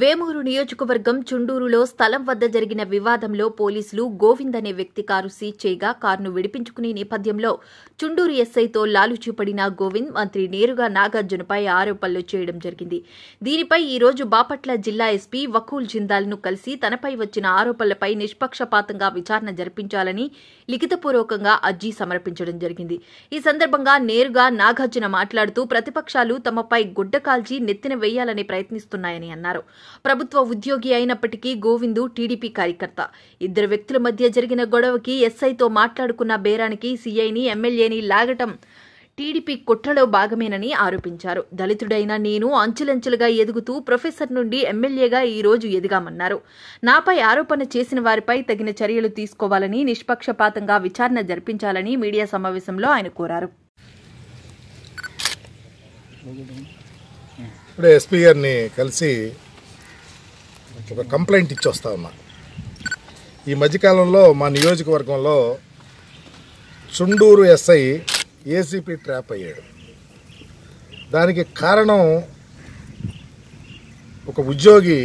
వేమూరు నియోజకవర్గం చుండూరులో స్థలం వద్ద జరిగిన వివాదంలో పోలీసులు గోవింద్ అనే వ్యక్తి కారు సీజ్ చేయగా కారును విడిపించుకునే నేపథ్యంలో చుండూరు ఎస్ఐతో లాలుచూపడిన గోవింద్ మంత్రి నేరుగా నాగార్జునపై ఆరోపణలు చేయడం జరిగింది దీనిపై ఈ రోజు బాపట్ల జిల్లా ఎస్పీ వకూల్ జిందాల్ను కలిసి తనపై వచ్చిన ఆరోపణలపై నిష్పక్షపాతంగా విచారణ జరిపించాలని లిఖితపూర్వకంగా అర్జీ సమర్పించడం జరిగింది ఈ సందర్భంగా నేరుగా నాగార్జున మాట్లాడుతూ ప్రతిపక్షాలు తమపై గుడ్డ కాల్చి నెత్తిన వేయాలని ప్రయత్నిస్తున్నాయని అన్నారు ప్రభుత్వ ఉద్యోగి అయినప్పటికీ గోవిందు టీడీపీ కార్యకర్త ఇద్దరు వ్యక్తుల మధ్య జరిగిన గొడవకి ఎస్ఐతో మాట్లాడుకున్న బేరానికి సీఐని ఎమ్మెల్యేని లాగటం టీడీపీ కుట్రలో భాగమేనని ఆరోపించారు దళితుడైన నేను అంచులంచులుగా ఎదుగుతూ ప్రొఫెసర్ నుండి ఎమ్మెల్యేగా ఈ రోజు ఎదిగామన్నారు నాపై ఆరోపణ చేసిన వారిపై తగిన చర్యలు తీసుకోవాలని నిష్పక్షపాతంగా విచారణ జరిపించాలని మీడియా సమావేశంలో ఆయన కోరారు ఇప్పుడే ఎస్పీ గారిని కలిసి ఒక కంప్లైంట్ ఇచ్చి వస్తా ఉన్నా ఈ మధ్యకాలంలో మా నియోజకవర్గంలో చుండూరు ఎస్ఐ ఏసీపీ ట్రాప్ అయ్యాడు దానికి కారణం ఒక ఉద్యోగి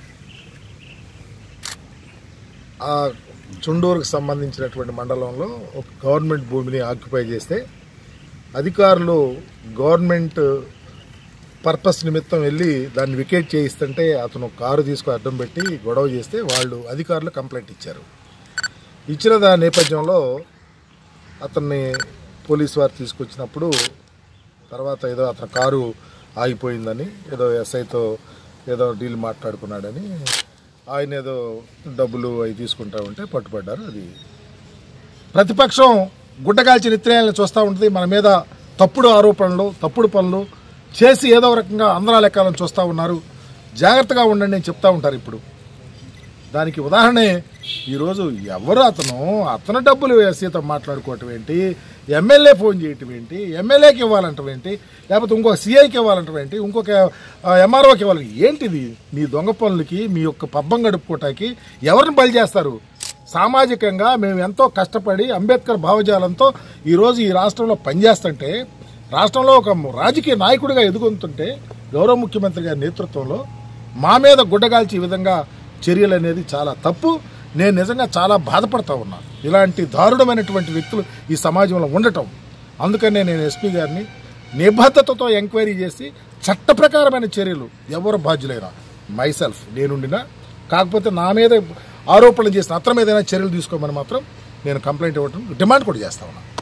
ఆ చుండూరుకు సంబంధించినటువంటి మండలంలో ఒక గవర్నమెంట్ భూమిని ఆక్యుపై చేస్తే అధికారులు గవర్నమెంట్ పర్పస్ నిమిత్తం వెళ్ళి దాన్ని వికెట్ చేయిస్తుంటే అతను కారు తీసుకుని అడ్డం పెట్టి గొడవ చేస్తే వాళ్ళు అధికారులు కంప్లైంట్ ఇచ్చారు ఇచ్చిన దాని నేపథ్యంలో అతన్ని పోలీస్ వారు తీసుకొచ్చినప్పుడు తర్వాత ఏదో అతని కారు ఆగిపోయిందని ఏదో ఎస్ఐతో ఏదో డీల్ మాట్లాడుకున్నాడని ఆయన ఏదో డబ్బులు అవి తీసుకుంటా ఉంటే పట్టుబడ్డారు అది ప్రతిపక్షం గుడ్డగాల్చి నిత్యాలను చూస్తూ ఉంటుంది మన మీద తప్పుడు ఆరోపణలు తప్పుడు పనులు చేసి ఏదో రకంగా ఆంధ్రా లెక్కాలను చూస్తూ ఉన్నారు జాగ్రత్తగా ఉండండి అని చెప్తా ఉంటారు ఇప్పుడు దానికి ఉదాహరణే ఈరోజు ఎవరు అతను అతను డబ్బులు ఎస్సీతో మాట్లాడుకోవటం ఏంటి ఎమ్మెల్యే ఫోన్ చేయటం ఏంటి ఎమ్మెల్యేకి ఇవ్వాలంటం ఏంటి లేకపోతే ఇంకొక సీఐకి ఇవ్వాలంటం ఏంటి ఇంకొక ఎంఆర్ఓకి ఇవ్వాలి ఏంటిది మీ దొంగ పనులకి మీ యొక్క పబ్బం గడుపుకోవటానికి ఎవరిని బలి చేస్తారు సామాజికంగా మేము ఎంతో కష్టపడి అంబేద్కర్ భావజాలంతో ఈరోజు ఈ రాష్ట్రంలో పనిచేస్తుంటే రాష్ట్రంలో ఒక రాజకీయ నాయకుడిగా ఎదుగుతుంటే గౌరవ ముఖ్యమంత్రి గారి నేతృత్వంలో మా మీద గుడ్డగాల్చి ఈ విధంగా చర్యలు అనేది చాలా తప్పు నేను నిజంగా చాలా బాధపడతా ఉన్నా ఇలాంటి దారుణమైనటువంటి వ్యక్తులు ఈ సమాజంలో ఉండటం అందుకనే నేను ఎస్పీ గారిని నిబద్ధతతో ఎంక్వైరీ చేసి చట్ట ప్రకారమైన చర్యలు ఎవరు బాధ్యులైనా మైసెల్ఫ్ నేనుండినా కాకపోతే నా మీద ఆరోపణలు చేసిన అతని మీద ఏదైనా చర్యలు తీసుకోమని మాత్రం నేను కంప్లైంట్ ఇవ్వటం డిమాండ్ కూడా చేస్తా ఉన్నా